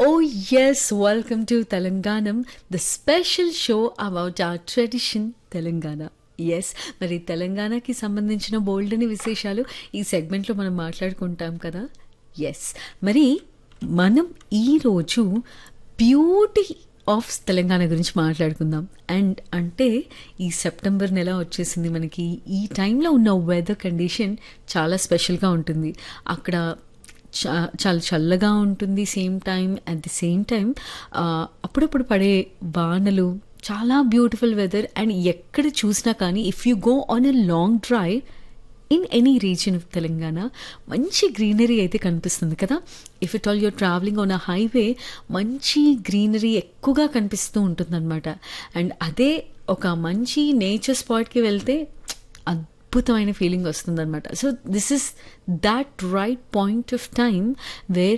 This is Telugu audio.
Oh, yes, welcome to Telanganam, the special show about our tradition, Telangana. Yes మరి తెలంగాణకి సంబంధించిన బోల్డ్ అని విశేషాలు ఈ సెగ్మెంట్లో మనం మాట్లాడుకుంటాం కదా ఎస్ మరి మనం ఈరోజు బ్యూటీ ఆఫ్ తెలంగాణ గురించి మాట్లాడుకుందాం అండ్ అంటే ఈ సెప్టెంబర్ నెల వచ్చేసింది మనకి ఈ టైంలో ఉన్న వెదర్ కండిషన్ చాలా స్పెషల్గా ఉంటుంది అక్కడ చా- చాలా చల్లగా ఉంటుంది same time at the same time అప్పుడప్పుడు పడే వానలు చాలా బ్యూటిఫుల్ వెదర్ అండ్ ఎక్కడ చూసినా కానీ if you go on a long drive in any region of Telangana మంచి గ్రీనరీ అయితే కనిపిస్తుంది కదా if it all you're travelling on a highway మంచి గ్రీనరీ ఎక్కువగా కనిపిస్తూ ఉంటుందన్నమాట అండ్ అదే ఒక మంచి నేచర్ స్పాట్కి వెళ్తే అద్భుతమైన ఫీలింగ్ వస్తుందన్నమాట so this is that right point of time wear